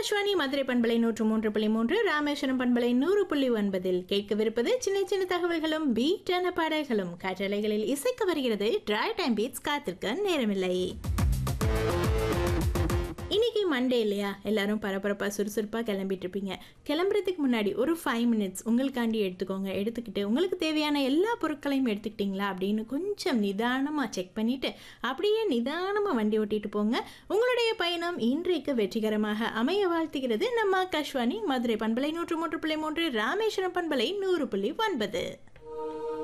ஆகாஷ்வாணி மதுரை பண்பலை நூற்று மூன்று புள்ளி மூன்று ராமேஸ்வரம் பண்பலை நூறு புள்ளி ஒன்பதில் கேட்கவிருப்பது சின்ன சின்ன தகவல்களும் பீட்டான பாடல்களும் காற்றலைகளில் இசைக்க வருகிறது டிரை டைம் பீட்ஸ் காத்திருக்க நேரமில்லை இன்னைக்கு மண்டே இல்லையா எல்லாரும் பரபரப்பாக சுறுசுறுப்பாக கிளம்பிட்டு இருப்பீங்க கிளம்புறதுக்கு முன்னாடி ஒரு ஃபைவ் மினிட்ஸ் உங்களுக்காண்டி எடுத்துக்கோங்க எடுத்துக்கிட்டு உங்களுக்கு தேவையான எல்லா பொருட்களையும் எடுத்துக்கிட்டீங்களா அப்படின்னு கொஞ்சம் நிதானமாக செக் பண்ணிவிட்டு அப்படியே நிதானமாக வண்டி ஓட்டிட்டு போங்க உங்களுடைய பயணம் இன்றைக்கு வெற்றிகரமாக அமைய வாழ்த்துகிறது நம்ம ஆகாஷ்வாணி மதுரை பண்பலை நூற்று மூன்று புள்ளி மூன்று ராமேஸ்வரம் பண்பலை நூறு புள்ளி ஒன்பது